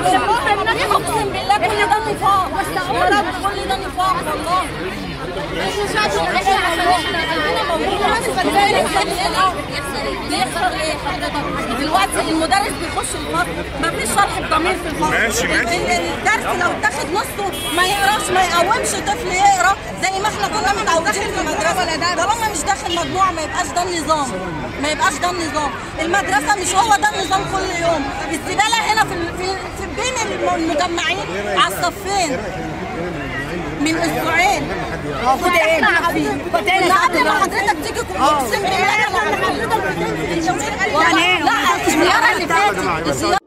اقسم بالله كل ده نفاق يا رب كل ده نفاق والله بيحصل ايه حضرتك دلوقتي المدرس بيخش الفصل مفيش شرح بضمير في الفصل ماشي، ماشي. ال- الدرس لو اتاخد نصه ما يقراش ما يقومش طفل يقرا زي ما احنا كنا متعودين في المدرسه طالما مش داخل مجموعه ما يبقاش ده النظام ما يبقاش ده النظام المدرسه مش هو ده النظام كل يوم الزباله هنا في ال- في, في بين الم- المجمعين على الصفين من اسبوعين المفروض ايه كنت ايه لا قبل ما حضرتك تيجي اقسم بالله أنا حضرتك بتنزل يعني ايه؟ لا الزياره اللي فاتت الزياره